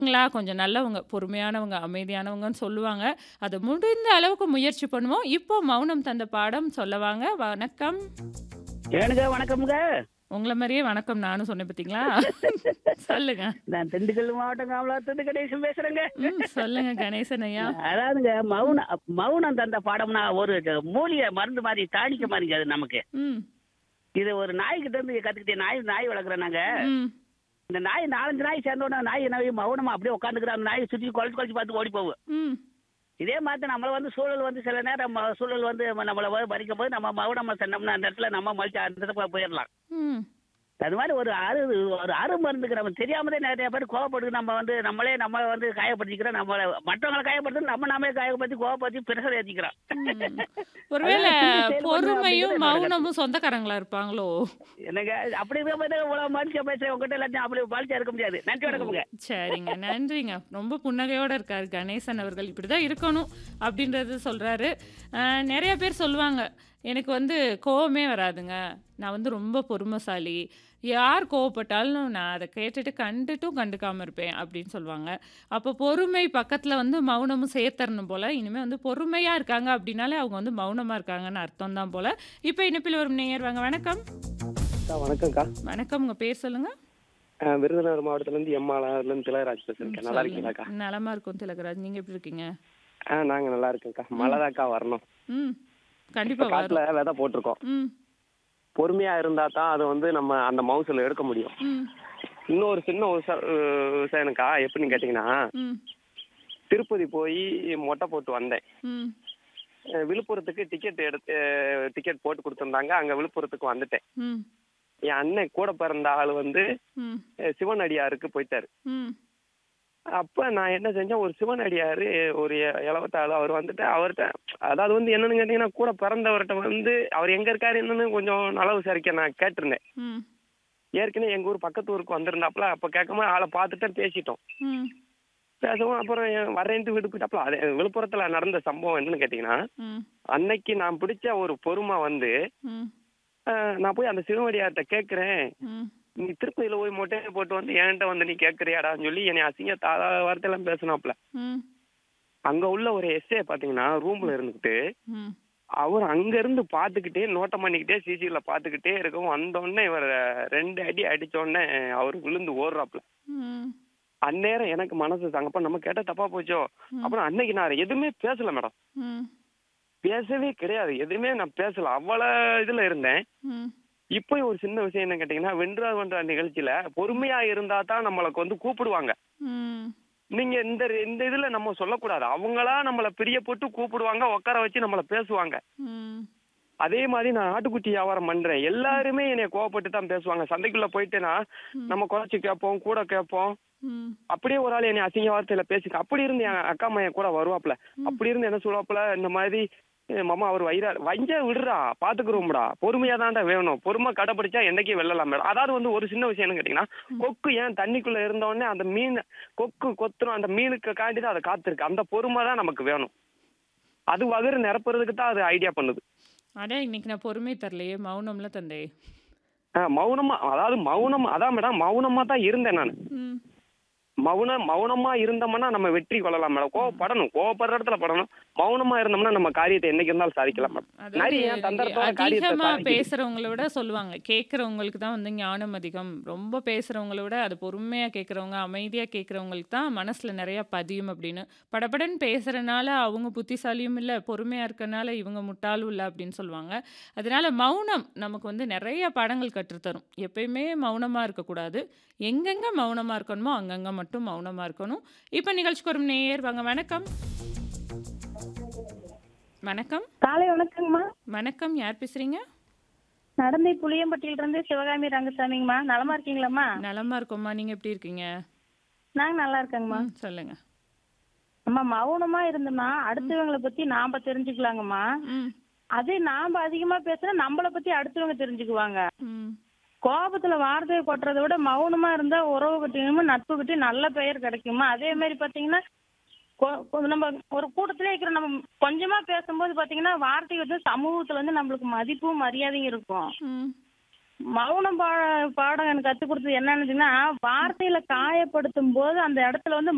ங்களா கொஞ்சம் நல்லவங்க, பொறுமையானவங்க, அமைதியானவங்கன்னு சொல்லுவாங்க. அத முடிந்த அளவுக்கு முயற்சி பண்ணுவோம். இப்போ மௌனம் தந்த பாடம் சொல்ல வாங்க. வணக்கம். ஏனுங்க வணக்கம்ங்க. உங்கள மாரியே வணக்கம் நானும் சொன்னேன் பார்த்தீங்களா? சொல்லுங்க. நான் திண்டுக்கல் மாவட்டம் காமலாத்துலேருந்து கணேசன் பேசுறேங்க. ம். சொல்லுங்க கணேசன் ஐயா. அதாவதுங்க மௌன மௌனம் தந்த பாடம்னா ஒரு மூலிகை மருந்து மாதிரி டானிக்க மாதிரிங்க அது நமக்கு. ம். இது ஒரு நாய்கிட்ட இருந்து கத்துக்கிட்டேன். நாய் நாய் வளர்க்குறோம் நாங்க. ம். இந்த நாய் 4, 5 நாய் சேர்ந்த உடனே நாய் என்ன செய்யும், மௌனமா அப்படியே உட்காந்துக்கிற அந்த நாயை சுத்தி குலைச்சு குலைச்சு பார்த்து ஓடி போகும். ம். இதே மாதிரி நம்மள வந்து சூழல் வந்து சில நேரம் ம- சூழல் வந்து நம்மள வந்து மறிக்கும் போது நம்ம மௌனமா சொன்னோம்னா அந்த இடத்துல நம்ம மலிச்சு அந்த இடத்துல போயிடலாம். ம். அது மாதிரி ஒரு அரு ஒரு அரு மருந்துக்கு நம்ம தெரியாமலே நிறைய பேர் கோவப்பட்டு நம்ம வந்து நம்மளே நம்ம வந்து காயப்படுத்திக்கிறோம் நம்மள மற்றவங்களை காயப்படுத்தி நம்ம நாமே காயப்படுத்தி கோவப்படுத்தி பிரஷர் ஏற்றிக்கிறோம் ம். ஒருவேள பொறுமையும், மௌனமும் சொந்தக்காரங்களா இருப்பாங்களோ? என்னங்க அப்படி இருக்கும்போது இவ்வளவு மனுஷன் பேசுறேன் உங்ககிட்ட எல்லாத்தையும் அப்படி மனுஷன் இருக்க முடியாது நன்றி வணக்கமுங்க சரிங்க. நன்றிங்க. ரொம்ப புன்னகையோட இருக்காரு கணேசன் அவர்கள். இப்படிதான் இருக்கணும் அப்படின்றத சொல்றாரு. அ நெறைய பேர் சொல்லுவாங்க, எனக்கு வந்து கோவமே வராதுங்க. நான் வந்து ரொம்ப பொறுமைசாலி. யார் கோவப்பட்டாலும் நான் அத கேட்டுட்டு கண்டுட்டும் கண்டுக்காம இருப்பேன் அப்படின்னு சொல்லுவாங்க. அப்போ பொறுமை பக்கத்துல வந்து மௌனமும் சேர்த்தரணும் போல. இனிமே வந்து பொறுமையா இருக்காங்க அப்படின்னாலே அவங்க வந்து மௌனமா இருக்காங்கன்னு அர்த்தம் தான் போல. இப்போ இணைப்பில் வரும் நேயர் வாங்க. வணக்கம். அக்கா வணக்கம்க்கா வணக்கம். உங்க பேர் சொல்லுங்க. அஹ் விருதுநகர் மாவட்டத்துல இருந்து எம்மால திலகராஜ் பேசுறேன் நல்லா சொல்லுங்க. இருக்கீங்களாக்கா நலமா இருக்கும் திலகராஜ். நீங்க எப்படி இருக்கீங்க? ஆ நாங்க நல்லா இருக்கோம்க்கா மழைதாக்கா வரணும் ம். இப்ப கண்டிப்பா காட்டுல வரும். விதை போட்டிருக்கோம் ம். பொறுமையா இருந்தா தான் அது வந்து நம்ம அந்த மவுசுல எடுக்க முடியும் ம். இன்னொரு சின்ன விவசா- அஹ் விவசாயம்க்கா எப்படின்னு கேட்டீங்கன்னா ம். திருப்பதி போய் மொட்டை போட்டு வந்தேன் ம். அஹ் விழுப்புரத்துக்கு டிக்கெட் எடுத்து டிக்கெட் போட்டு கொடுத்துருந்தாங்க அங்க விழுப்புரத்துக்கு வந்துட்டேன் ம். என் அண்ணன் கூட பிறந்த ஆள் வந்து ம். அஹ் சிவன் அடியாருக்கு போயிட்டாரு ம். அப்ப நான் என்ன செஞ்சேன் ஒரு சிவன் அடியாரு ஒரு இளவத்தாள் அவர் வந்துட்டு அவர்கிட்ட அதாவது வந்து என்னன்னு கேட்டீங்கன்னா கூட பிறந்தவர்கிட்ட வந்து அவர் எங்க இருக்காரு என்னன்னு கொஞ்சம் நல விசாரிக்க நான் கேட்டிருந்தேன் ம். ஏற்கனவே எங்க ஊர் பக்கத்து ஊருக்கு வந்திருந்தாப்புல அப்ப கேட்காம ஆளை பார்த்துட்டு பேசிட்டோம் ம். பேசவும் அப்புறம் என் வரேன்ட்டு வீட்டு போயிட்டாப்புல அது விழுப்புரத்துல நடந்த சம்பவம் என்னன்னு கேட்டீங்கன்னா ம். அன்னைக்கு நான் பிடிச்ச ஒரு பொறுமை வந்து ம். அஹ், நான் போய் அந்த சிவனடியார்கிட்ட கேட்கிறேன் ம். நீ திருப்பதியில போய் மொட்டையை போட்டு வந்து என்கிட்ட வந்து நீ கேட்கறியாடான்னு சொல்லி என்னை அசிங்க தாதா வார்த்தையெல்லாம் பேசினாப்புல ம். அங்க உள்ள ஒரு எஸ்ஏ பாத்தீங்கன்னா ரூம்ல இருந்துகிட்டு ம். அவர் அங்க இருந்து பாத்துக்கிட்டே நோட்டம் பண்ணிக்கிட்டே சிசில பாத்துக்கிட்டே இருக்கவும் வந்த உடனே இவர் ரெண்டு அடி அடிச்ச உடனே அவர் விழுந்து ஓடுறாப்புல ம். அந்நேரம் எனக்கு மனசு தாங்கப்ப நம்ம கேட்ட தப்பா போச்சோ அப்புறம் அன்னைக்கு நான் எதுவுமே பேசல மேடம் ம். பேசவே கிடையாது எதுவுமே நான் பேசல அவ்வளவு இதுல இருந்தேன் ம். இப்போ ஒரு சின்ன விஷயம் என்ன கேட்டீங்கன்னா வென்றா வென்றா நிகழ்ச்சியில பொறுமையா இருந்தா தான் நம்மளுக்கு வந்து கூப்பிடுவாங்க ம். நீங்க இந்த இந்த இதுல நம்ம சொல்லக்கூடாது அவங்களா நம்மள பிரியப்பட்டு கூப்பிடுவாங்க உட்கார வச்சு நம்மள பேசுவாங்க ம். அதே மாதிரி நான் ஆட்டுக்குட்டி வியாபாரம் பண்றேன் எல்லாருமே என்னைய கோவப்பட்டு தான் பேசுவாங்க சந்தைக்குள்ள போயிட்டேன்னா நம்ம குறைச்சு கேட்போம் கூட கேட்போம் ம். அப்படியே ஒரு ஆள் என்னை அசிங்க வார்த்தையில பேசிக்க அப்படி இருந்து என் அக்கா மையன் கூட வருவாப்ல அப்படி இருந்து என்ன சொல்லுவாப்ல இந்த மாதிரி "ஏய் மாமா அவர் வயிறா வஞ்ச விடுறா பாத்துக்கிறோம்டா பொறுமையா தான்டா வேணும் பொறுமை கடைபிடிச்சா என்னைக்கு வெல்லலாம் மேடம் அதாவது வந்து ஒரு சின்ன விஷயம் என்ன கேட்டீங்கன்னா கொக்கு ஏன் தண்ணிக்குள்ள இருந்த உடனே அந்த மீன் கொக்கு கொத்துரும் அந்த மீனுக்கு காண்டி தான் அதை காத்திருக்கு அந்த பொறுமை தான் நமக்கு வேணும் அது வகுறு நிரப்புறதுக்கு தான் அது ஐடியா பண்ணுது அட இன்னைக்கு நான் பொறுமை தரலையே மௌனம்ல தந்தே ஆ, மௌனமா அதாவது மௌனம் அதான் மேடம் மௌனமா தான் இருந்தேன் நான் ம். மௌனம் மௌனமா இருந்தோம்னா நம்ம வெற்றி கொள்ளலாம் மேடம் கோவப்படணும் கோவப்படுற இடத்துல படணும் மௌனமா இருந்தோம்னா நம்ம காரியத்தை என்னைக்கு இருந்தாலும் சாதிக்கலாம் மேடம் அதாவது நிறைய ஏன் தந்திரத்தோட காரியத்தை அதிகமா சாதிக்குது. பேசுறவங்கள விட சொல்லுவாங்க கேட்கறவங்களுக்கு தான் வந்து ஞானம் அதிகம் ரொம்ப பேசுறவங்கள விட அது பொறுமையா கேட்கறவங்க அமைதியா கேட்கறவங்களுக்கு தான் மனசுல நிறைய பதியும் அப்படின்னு படபடன்னு பேசுறனால அவங்க புத்திசாலியும் இல்ல பொறுமையா இருக்கனால இவங்க முட்டாளும் இல்ல அப்படின்னு சொல்லுவாங்க அதனால மௌனம் நமக்கு வந்து நிறைய பாடங்கள் கற்றுத்தரும் எப்பயுமே மௌனமா இருக்கக்கூடாது எங்கெங்க மௌனமா இருக்கணுமோ அங்கங்க மட்டும் மௌனமா இருக்கணும் இப்போ நிகழ்ச்சிக்கு ஒரு நேயர் வாங்க வணக்கம் வணக்கம் காலை வணக்கங்கம்மா வணக்கம் யார் பேசுறீங்க நடந்தை புளியம்பட்டியில இருந்து சிவகாமி ரங்கசாமிங்கம்மா நலமா இருக்கீங்களாம்மா நலமா இருக்கோம்மா நீங்க எப்படி இருக்கீங்க நாங்க நல்லா இருக்கேங்கம்மா ம், சொல்லுங்க அம்மா மௌனமா இருந்தோம்னா அடுத்தவங்கள பத்தி நாம தெரிஞ்சுக்கலாங்கம்மா ம், அதே நாம அதிகமா பேசுனா நம்மள பத்தி அடுத்தவங்க தெரிஞ்சுக்குவாங்க ம், கோபத்துல வார்த்தையை கொட்டுறதை விட மௌனமா இருந்தா உறவு கட்டினுமா நட்பு கட்டி நல்ல பெயர் கிடைக்குமா அதே மாதிரி பாத்தீங்கன்னா கொ- கொ- நம்ம ஒரு கூட்டத்திலே இருக்கிற நம்ம கொஞ்சமா பேசும்போது பாத்தீங்கன்னா வார்த்தை வந்து சமூகத்துல வந்து நம்மளுக்கு மதிப்பும் மரியாதையும் இருக்கும் ம், மௌனம் பா பாடம் எனக்கு கத்து கொடுத்தது என்னன்னு வார்த்தையில காயப்படுத்தும் போது அந்த இடத்துல வந்து